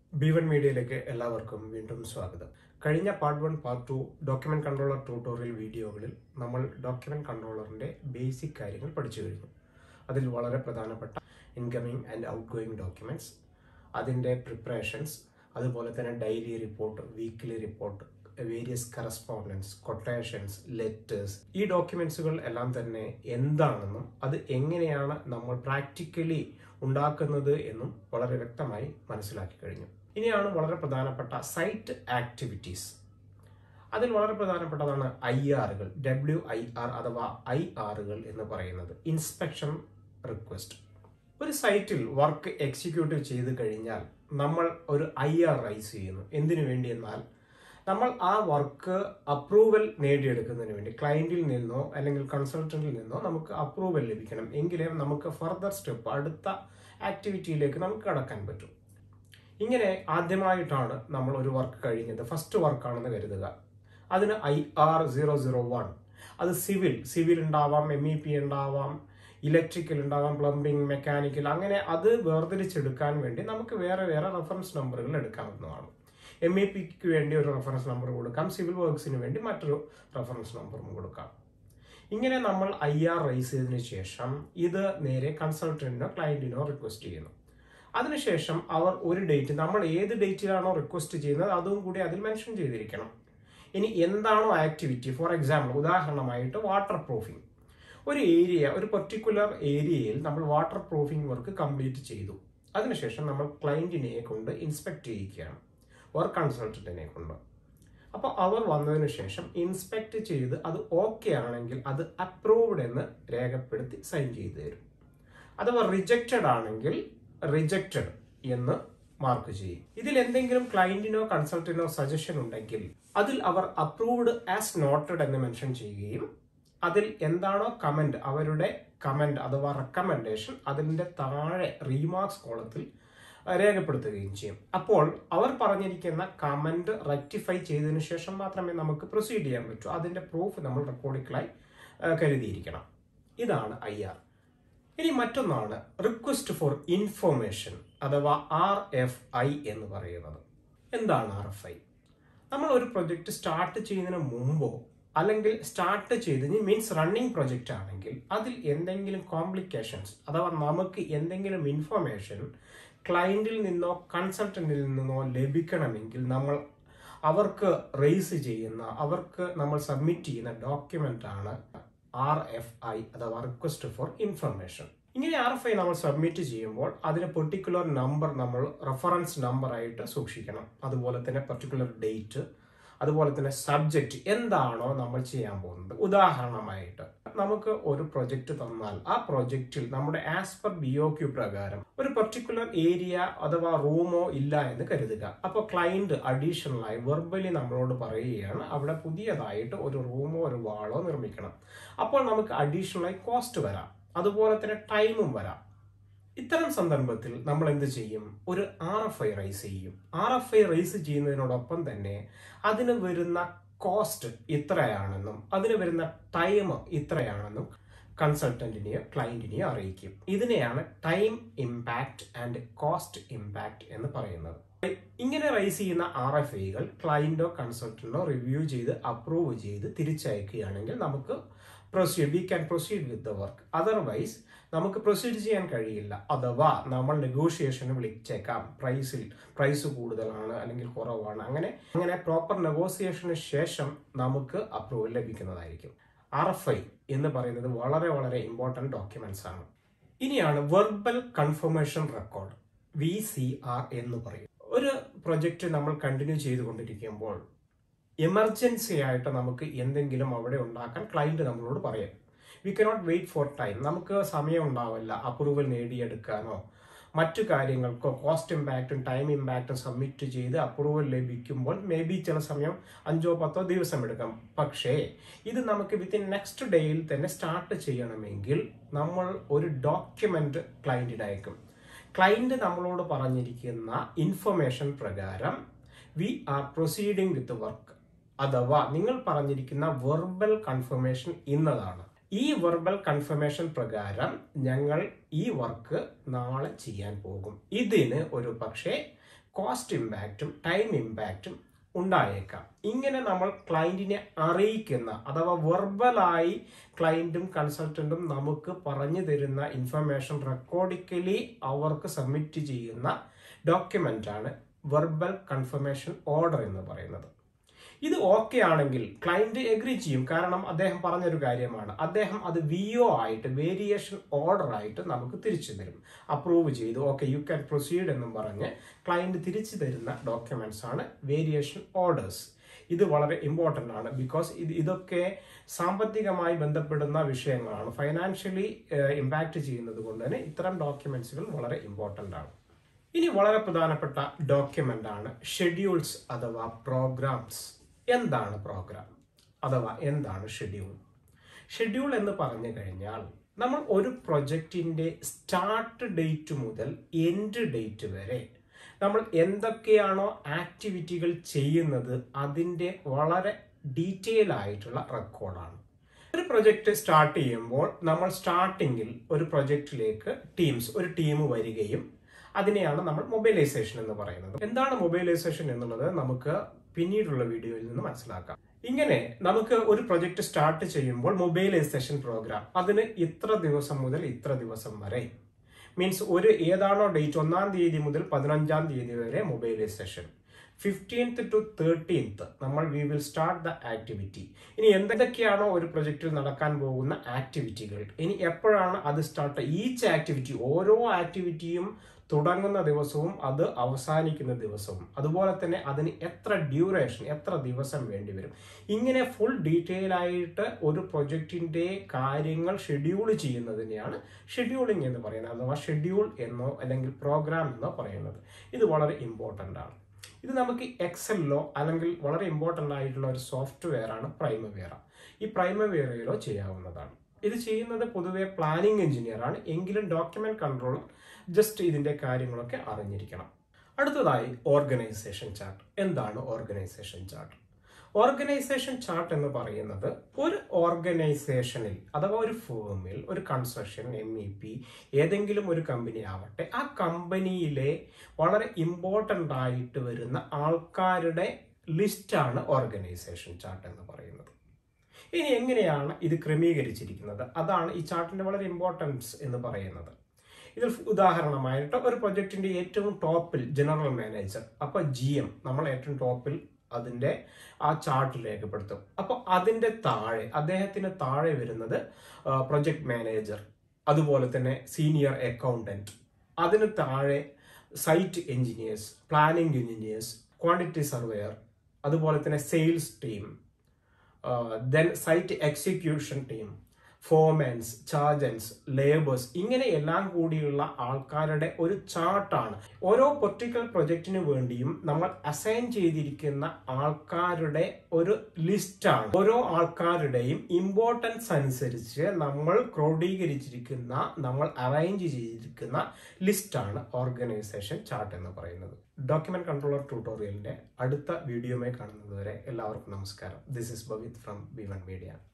B one മീഡിയയിലേക്ക് എല്ലാവർക്കും വീണ്ടും സ്വാഗതം കഴിഞ്ഞ part one part two document controller tutorial വീഡിയോകളിൽ നമ്മൾ ഡോക്യുമെന്റ് കൺട്രോളറിന്റെ ബേസിക് കാര്യങ്ങൾ പഠിച്ചു കഴിഞ്ഞു അതിൽ വളരെ പ്രധാനപ്പെട്ട incoming and outgoing documents അതിൻ്റെ പ്രിപ്പറേഷൻസ് അതുപോലെ തന്നെ daily report weekly report various correspondence quotations letters ഈ ഡോക്യുമെന്റ്സുകൾ എല്ലാം തന്നെ എന്താണെന്നും അത് എങ്ങനെയാണ് നമ്മൾ പ്രാക്ടിക്കലി ഉണ്ടാക്കുന്നത് എന്നും വളരെ വ്യക്തമായി മനസ്സിലാക്കി കഴിഞ്ഞു ഇനിയാണ് വളരെ പ്രധാനപ്പെട്ട സൈറ്റ് ആക്ടിവിറ്റീസ് അതിൽ വളരെ പ്രധാനപ്പെട്ടതാണ് ഐ ആറുകൾ ഡബ്ല്യു ഐ ആർ അഥവാ ഐ ആറുകൾ എന്ന് പറയുന്നത് ഇൻസ്പെക്ഷൻ റിക്വസ്റ്റ് ഒരു സൈറ്റിൽ വർക്ക് എക്സിക്യൂട്ടീവ് ചെയ്ത് കഴിഞ്ഞാൽ നമ്മൾ ഒരു ഐ ആർ റൈസ് ചെയ്യുന്നു എന്തിനു വേണ്ടി എന്നാൽ നമ്മൾ ആ വർക്ക് അപ്രൂവൽ നേടിയെടുക്കുന്നതിന് വേണ്ടി ക്ലയന്റിൽ നിന്നോ അല്ലെങ്കിൽ കൺസൾട്ടന്റിൽ നിന്നോ നമുക്ക് അപ്രൂവൽ ലഭിക്കണം എങ്കിലേ നമുക്ക് ഫർദർ സ്റ്റെപ്പ് അടുത്ത ആക്ടിവിറ്റിയിലേക്ക് നമുക്ക് കടക്കാൻ പറ്റും ഇങ്ങനെ ആദ്യമായിട്ടാണ് നമ്മൾ ഒരു വർക്ക് കഴിഞ്ഞത് ഫസ്റ്റ് വർക്കാണെന്ന് കരുതുക അതിന് I R zero zero one അത് സിവിൽ സിവിൽ ഉണ്ടാവാം എം ഇ പി ഉണ്ടാവാം ഇലക്ട്രിക്കൽ ഉണ്ടാവാം പ്ലംബിംഗ് മെക്കാനിക്കൽ അങ്ങനെ അത് വേർതിരിച്ചെടുക്കാൻ വേണ്ടി നമുക്ക് വേറെ വേറെ റെഫറൻസ് നമ്പറുകൾ എടുക്കാവുന്നതാണ് എം ഇ പിക്ക് വേണ്ടി ഒരു റെഫറൻസ് നമ്പർ കൊടുക്കാം സിവിൽ വർക്ക്സിന് വേണ്ടി മറ്റൊരു റെഫറൻസ് നമ്പറും കൊടുക്കാം ഇങ്ങനെ നമ്മൾ ഐ ആർ റൈസ് ചെയ്തതിനു ശേഷം ഇത് നേരെ കൺസൾട്ടന്റിനോ ക്ലയന്റിനോ റിക്വസ്റ്റ് ചെയ്യുന്നു അതിനുശേഷം അവർ ഒരു ഡേറ്റ് നമ്മൾ ഏത് ഡേറ്റിലാണോ റിക്വസ്റ്റ് ചെയ്യുന്നത് അതും കൂടി അതിൽ മെൻഷൻ ചെയ്തിരിക്കണം ഇനി എന്താണോ ആക്ടിവിറ്റി ഫോർ എക്സാമ്പിൾ ഉദാഹരണമായിട്ട് വാട്ടർ പ്രൂഫിംഗ് ഒരു ഏരിയ ഒരു പെർട്ടിക്കുലർ ഏരിയയിൽ നമ്മൾ വാട്ടർ പ്രൂഫിംഗ് വർക്ക് കംപ്ലീറ്റ് ചെയ്തു അതിനുശേഷം നമ്മൾ ക്ലയന്റിനെ കൊണ്ട് ഇൻസ്പെക്ട് ചെയ്യിക്കുകയാണ് വർക്ക് കൺസൾട്ടന്റിനെ കൊണ്ട് അപ്പോൾ അവർ വന്നതിന് ശേഷം ഇൻസ്പെക്ട് ചെയ്ത് അത് ഓക്കെ ആണെങ്കിൽ അത് അപ്രൂവ്ഡ് എന്ന് രേഖപ്പെടുത്തി സൈൻ ചെയ്തു തരും അഥവാ റിജക്റ്റഡ് ആണെങ്കിൽ റിജക്റ്റഡ് എന്ന് മാർക്ക് ചെയ്യും ഇതിൽ എന്തെങ്കിലും ക്ലയന്റിനോ കൺസൾട്ടന്റിനോ സജഷൻ ഉണ്ടെങ്കിൽ അതിൽ അവർ അപ്രൂവ്ഡ് ആസ് നോട്ടഡ് എന്ന് മെൻഷൻ ചെയ്യുകയും അതിൽ എന്താണോ കമന്റ് അവരുടെ കമന്റ് അഥവാ റെക്കമെൻഡേഷൻ അതിന്റെ താഴെ റീമാർക്സ് കോളത്തിൽ രേഖപ്പെടുത്തുകയും ചെയ്യും അപ്പോൾ അവർ പറഞ്ഞിരിക്കുന്ന കമന്റ് റെക്ടിഫൈ ചെയ്തതിനു ശേഷം മാത്രമേ നമുക്ക് പ്രൊസീഡ് ചെയ്യാൻ പറ്റൂ അതിന്റെ പ്രൂഫ് നമ്മൾ റെക്കോർഡിക്കലായി കരുതിയിരിക്കണം ഇതാണ് ഐ ആർ ഇനി മറ്റൊന്നാണ് റിക്വസ്റ്റ് ഫോർ ഇൻഫോർമേഷൻ അഥവാ ആർ എഫ് ഐ എന്ന് പറയുന്നത് എന്താണ് ആർ എഫ് ഐ നമ്മൾ ഒരു പ്രൊജക്ട് സ്റ്റാർട്ട് ചെയ്യുന്നതിന് മുമ്പോ അല്ലെങ്കിൽ സ്റ്റാർട്ട് ചെയ്ത് മീൻസ് റണ്ണിങ് പ്രൊജക്റ്റ് ആണെങ്കിൽ അതിൽ എന്തെങ്കിലും കോംപ്ലിക്കേഷൻസ് അഥവാ നമുക്ക് എന്തെങ്കിലും ഇൻഫർമേഷൻ ക്ലയന്റിൽ നിന്നോ കൺസൾട്ടന്റിൽ നിന്നോ ലഭിക്കണമെങ്കിൽ നമ്മൾ അവർക്ക് റേസ് ചെയ്യുന്ന അവർക്ക് നമ്മൾ സബ്മിറ്റ് ചെയ്യുന്ന ഡോക്യുമെന്റ് ആണ് ആർ എഫ് ഐ അഥവാ റിക്വസ്റ്റ് ഫോർ ഇൻഫർമേഷൻ ഇങ്ങനെ ആർ എഫ് ഐ നമ്മൾ സബ്മിറ്റ് ചെയ്യുമ്പോൾ അതിന് പെർട്ടിക്കുലർ നമ്പർ നമ്മൾ റെഫറൻസ് നമ്പർ ആയിട്ട് സൂക്ഷിക്കണം അതുപോലെ തന്നെ പെർട്ടിക്കുലർ ഡേറ്റ് അതുപോലെ തന്നെ സബ്ജക്റ്റ് എന്താണോ നമ്മൾ ചെയ്യാൻ പോകുന്നത് ഉദാഹരണമായിട്ട് നമുക്ക് ഒരു പ്രൊജക്ട് തന്നാൽ ആ പ്രൊജക്റ്റിൽ നമ്മുടെ as per B O Q പ്രകാരം ഒരു പെർട്ടിക്കുലർ ഏരിയ അഥവാ റൂമോ ഇല്ല എന്ന് കരുതുക അപ്പോൾ ക്ലയന്റ് അഡീഷണൽ ആയി വെർബലി നമ്മളോട് പറയുകയാണ് അവിടെ പുതിയതായിട്ട് ഒരു റൂമോ ഒരു വാളോ നിർമ്മിക്കണം അപ്പോൾ നമുക്ക് അഡീഷണൽ ആയി കോസ്റ്റ് വരാം അതുപോലെ തന്നെ ടൈമും വരാം ഇത്തരം സന്ദർഭത്തിൽ നമ്മൾ എന്ത് ചെയ്യും ഒരു ആർ എഫ് ഐ റൈസ് ചെയ്യും ആർ എഫ് ഐ റൈസ് ചെയ്യുന്നതിനോടൊപ്പം തന്നെ അതിന് വരുന്ന കോസ്റ്റ് ഇത്രയാണെന്നും അതിന് വരുന്ന ടൈം ഇത്രയാണെന്നും കൺസൾട്ടന്റിനെയോ ക്ലയന്റിനെയോ അറിയിക്കും ഇതിനെയാണ് time impact and cost impact എന്ന് പറയുന്നത് ഇങ്ങനെ റൈസ് ചെയ്യുന്ന ആർ എഫ് ഐകൾ ക്ലയന്റോ കൺസൾട്ടന്റോ റിവ്യൂ ചെയ്ത് അപ്രൂവ് ചെയ്ത് തിരിച്ചയക്കുകയാണെങ്കിൽ നമുക്ക് proceed we can proceed with the work otherwise നമുക്ക് പ്രൊസീഡ് ചെയ്യാൻ കഴിയില്ല അഥവാ നമ്മൾ നെഗോഷിയേഷന് വിളിച്ചേക്കാം പ്രൈസിൽ പ്രൈസ് കൂടുതലാണ് അല്ലെങ്കിൽ കുറവാണ് അങ്ങനെ അങ്ങനെ പ്രോപ്പർ നെഗോസിയേഷന് ശേഷം നമുക്ക് അപ്രൂവൽ ലഭിക്കുന്നതായിരിക്കും ആർ എഫ് ഐ എന്ന് പറയുന്നത് വളരെ വളരെ ഇമ്പോർട്ടൻറ്റ് ഡോക്യുമെന്റ്സ് ആണ് ഇനിയാണ് verbal confirmation record V C R എന്ന് പറയും ഒരു പ്രൊജക്റ്റ് നമ്മൾ കണ്ടിന്യൂ ചെയ്തുകൊണ്ടിരിക്കുമ്പോൾ എമർജൻസി ആയിട്ട് നമുക്ക് എന്തെങ്കിലും അവിടെ ഉണ്ടാക്കാൻ ക്ലയന്റ് നമ്മളോട് പറയാം we cannot wait for time നമുക്ക് സമയം ഉണ്ടാവില്ല അപ്രൂവൽ നേടിയെടുക്കാനോ മറ്റു കാര്യങ്ങൾക്കോ കോസ്റ്റ് ഇമ്പാക്റ്റും ടൈം ഇമ്പാക്റ്റും സബ്മിറ്റ് ചെയ്ത് അപ്രൂവൽ ലഭിക്കുമ്പോൾ മേ ബി ചില സമയം അഞ്ചോ പത്തോ ദിവസം എടുക്കാം പക്ഷേ ഇത് നമുക്ക് വിത്തിൻ നെക്സ്റ്റ് ഡേയിൽ തന്നെ സ്റ്റാർട്ട് ചെയ്യണമെങ്കിൽ നമ്മൾ ഒരു ഡോക്യുമെന്റ് ക്ലയന്റിന് അയക്കും ക്ലയന്റ് നമ്മളോട് പറഞ്ഞിരിക്കുന്ന ഇൻഫർമേഷൻ പ്രകാരം we are proceeding with work അഥവാ നിങ്ങൾ പറഞ്ഞിരിക്കുന്ന വെർബൽ കൺഫർമേഷൻ ഇന്നതാണ് ഈ വെർബൽ കൺഫർമേഷൻ പ്രകാരം ഞങ്ങൾ ഈ വർക്ക് നാളെ ചെയ്യാൻ പോകും ഇതിന് ഒരു പക്ഷേ കോസ്റ്റ് ഇമ്പാക്റ്റും ടൈം ഇമ്പാക്റ്റും ഉണ്ടായേക്കാം ഇങ്ങനെ നമ്മൾ ക്ലയന്റിനെ അറിയിക്കുന്ന അഥവാ വെർബലായി ക്ലയന്റും കൺസൾട്ടന്റും നമുക്ക് പറഞ്ഞു തരുന്ന ഇൻഫർമേഷൻ റെക്കോർഡിക്കലി അവർക്ക് സബ്മിറ്റ് ചെയ്യുന്ന ഡോക്യുമെന്റ് ആണ് വെർബൽ കൺഫർമേഷൻ ഓർഡർ എന്ന് പറയുന്നത് ഇത് ഓക്കെ ആണെങ്കിൽ ക്ലയന്റ് എഗ്രി ചെയ്യും കാരണം അദ്ദേഹം പറഞ്ഞൊരു കാര്യമാണ് അദ്ദേഹം അത് വി ഒ ആയിട്ട് വേരിയേഷൻ ഓർഡർ ആയിട്ട് നമുക്ക് തിരിച്ചു തരും അപ്രൂവ് ചെയ്തു ഓക്കെ യു ക്യാൻ പ്രൊസീഡ് എന്നും പറഞ്ഞ് ക്ലയന്റ് തിരിച്ചു തരുന്ന ഡോക്യുമെന്റ്സ് ആണ് വേരിയേഷൻ ഓർഡേഴ്സ് ഇത് വളരെ ഇമ്പോർട്ടൻ്റ് ആണ് ബിക്കോസ് ഇത് ഇതൊക്കെ സാമ്പത്തികമായി ബന്ധപ്പെടുന്ന വിഷയങ്ങളാണ് ഫൈനാൻഷ്യലി ഇമ്പാക്ട് ചെയ്യുന്നത് കൊണ്ട് തന്നെ ഇത്തരം ഡോക്യുമെന്റ്സുകൾ വളരെ ഇമ്പോർട്ടൻ്റ് ആണ് ഇനി വളരെ പ്രധാനപ്പെട്ട ഡോക്യുമെന്റ് ആണ് ഷെഡ്യൂൾസ് അഥവാ പ്രോഗ്രാംസ് എന്താണ് പ്രോഗ്രാം അഥവാ എന്താണ് ഷെഡ്യൂൾ ഷെഡ്യൂൾ എന്ന് പറഞ്ഞു കഴിഞ്ഞാൽ നമ്മൾ ഒരു പ്രൊജക്റ്റിന്റെ സ്റ്റാർട്ട് ഡേറ്റ് മുതൽ എൻഡ് ഡേറ്റ് വരെ നമ്മൾ എന്തൊക്കെയാണോ ആക്ടിവിറ്റികൾ ചെയ്യുന്നത് അതിൻ്റെ വളരെ ഡീറ്റെയിൽ ആയിട്ടുള്ള റെക്കോർഡാണ് ഒരു പ്രൊജക്റ്റ് സ്റ്റാർട്ട് ചെയ്യുമ്പോൾ നമ്മൾ സ്റ്റാർട്ടിങ്ങിൽ ഒരു പ്രൊജക്റ്റിലേക്ക് ടീംസ് ഒരു ടീം വരികയും അതിനെയാണ് നമ്മൾ മൊബൈലൈസേഷൻ എന്ന് പറയുന്നത് എന്താണ് മൊബൈലൈസേഷൻ എന്നുള്ളത് നമുക്ക് പിന്നീടുള്ള വീഡിയോയിൽ നിന്ന് മനസ്സിലാക്കാം ഇങ്ങനെ നമുക്ക് ഒരു പ്രൊജക്ട് സ്റ്റാർട്ട് ചെയ്യുമ്പോൾ മൊബൈലൈസേഷൻ പ്രോഗ്രാം അതിന് ഇത്ര ദിവസം മുതൽ ഇത്ര ദിവസം വരെ മീൻസ് ഒരു ഏതാണോ ഡേറ്റ് ഒന്നാം തീയതി മുതൽ പതിനഞ്ചാം തീയതി വരെ മൊബൈലൈസേഷൻ ഫിഫ്റ്റീൻത്ത് ടു തേർട്ടീൻത്ത് നമ്മൾ we will start the activity ഇനി എന്തൊക്കെയാണോ ഒരു പ്രൊജക്റ്റിൽ നടക്കാൻ പോകുന്ന ആക്ടിവിറ്റികൾ ഇനി എപ്പോഴാണ് അത് സ്റ്റാർട്ട് ഈച്ച് ആക്ടിവിറ്റി ഓരോ ആക്ടിവിറ്റിയും തുടങ്ങുന്ന ദിവസവും അത് അവസാനിക്കുന്ന ദിവസവും അതുപോലെ തന്നെ അതിന് എത്ര ഡ്യൂറേഷൻ എത്ര ദിവസം വേണ്ടി വരും ഇങ്ങനെ ഫുൾ ഡീറ്റെയിൽ ആയിട്ട് ഒരു പ്രൊജക്റ്റിന്റെ കാര്യങ്ങൾ ഷെഡ്യൂൾ ചെയ്യുന്നതിനെയാണ് ഷെഡ്യൂളിംഗ് എന്ന് പറയുന്നത് അഥവാ ഷെഡ്യൂൾ എന്നോ അല്ലെങ്കിൽ പ്രോഗ്രാം എന്നോ പറയുന്നത് ഇത് വളരെ ഇമ്പോർട്ടൻ്റ് ആണ് ഇത് നമുക്ക് എക്സലിലോ അല്ലെങ്കിൽ വളരെ ഇമ്പോർട്ടൻ്റ് ആയിട്ടുള്ള ഒരു സോഫ്റ്റ്വെയർ ആണ് പ്രൈമവേറ ഈ പ്രൈമവേറയിലോ ചെയ്യാവുന്നതാണ് ഇത് ചെയ്യുന്നത് പൊതുവെ പ്ലാനിംഗ് എഞ്ചിനീയർ ആണ് എങ്കിലും ഡോക്യുമെന്റ് കൺട്രോളർ ജസ്റ്റ് ഇതിന്റെ കാര്യങ്ങളൊക്കെ അറിഞ്ഞിരിക്കണം അടുത്തതായി ഓർഗനൈസേഷൻ ചാർട്ട് എന്താണ് ഓർഗനൈസേഷൻ ചാർട്ട് ഓർഗനൈസേഷൻ ചാർട്ട് എന്ന് പറയുന്നത് ഒരു ഓർഗനൈസേഷനിൽ അഥവാ ഒരു ഫേമിൽ ഒരു കൺസ്ട്രക്ഷൻ എം ഇ പി ഏതെങ്കിലും ഒരു കമ്പനി ആവട്ടെ ആ കമ്പനിയിലെ വളരെ ഇമ്പോർട്ടൻ്റ് ആയിട്ട് വരുന്ന ആൾക്കാരുടെ ലിസ്റ്റാണ് ഓർഗനൈസേഷൻ ചാർട്ട് എന്ന് പറയുന്നത് ഇനി എങ്ങനെയാണ് ഇത് ക്രമീകരിച്ചിരിക്കുന്നത് അതാണ് ഈ ചാർട്ടിന്റെ വളരെ ഇമ്പോർട്ടൻസ് എന്ന് പറയുന്നത് ഇതിൽ ഉദാഹരണമായിട്ട് ഒരു പ്രൊജക്ടിന്റെ ഏറ്റവും ടോപ്പിൽ ജനറൽ മാനേജർ അപ്പൊ ജി എം നമ്മൾ ഏറ്റവും ടോപ്പിൽ അതിന്റെ ആ ചാർട്ട് രേഖപ്പെടുത്തും അപ്പൊ അതിന്റെ താഴെ അദ്ദേഹത്തിന് താഴെ വരുന്നത് പ്രൊജക്ട് മാനേജർ അതുപോലെ തന്നെ സീനിയർ അക്കൗണ്ടന്റ് അതിന് താഴെ site engineers planning engineers quantity surveyor അതുപോലെ തന്നെ sales team then site execution team ഫോമൻസ് ചാർജൻസ് ലേബേഴ്സ് ഇങ്ങനെ എല്ലാം കൂടിയുള്ള ആൾക്കാരുടെ ഒരു ചാർട്ടാണ് ഓരോ പൊർട്ടിക്കൽ പ്രൊജക്റ്റിന് വേണ്ടിയും നമ്മൾ അസൈൻ ചെയ്തിരിക്കുന്ന ആൾക്കാരുടെ ഒരു ലിസ്റ്റാണ് ഓരോ ആൾക്കാരുടെയും ഇമ്പോർട്ടൻസ് അനുസരിച്ച് നമ്മൾ ക്രോഡീകരിച്ചിരിക്കുന്ന നമ്മൾ അറേഞ്ച് ചെയ്തിരിക്കുന്ന ലിസ്റ്റാണ് ഓർഗനൈസേഷൻ ചാർട്ട് എന്ന് പറയുന്നത് ഡോക്യുമെന്റ് കൺട്രോളർ ട്യൂട്ടോറിയലിന്റെ അടുത്ത വീഡിയോയുമായി കാണുന്നതുവരെ എല്ലാവർക്കും നമസ്കാരം this is Bavith from B one media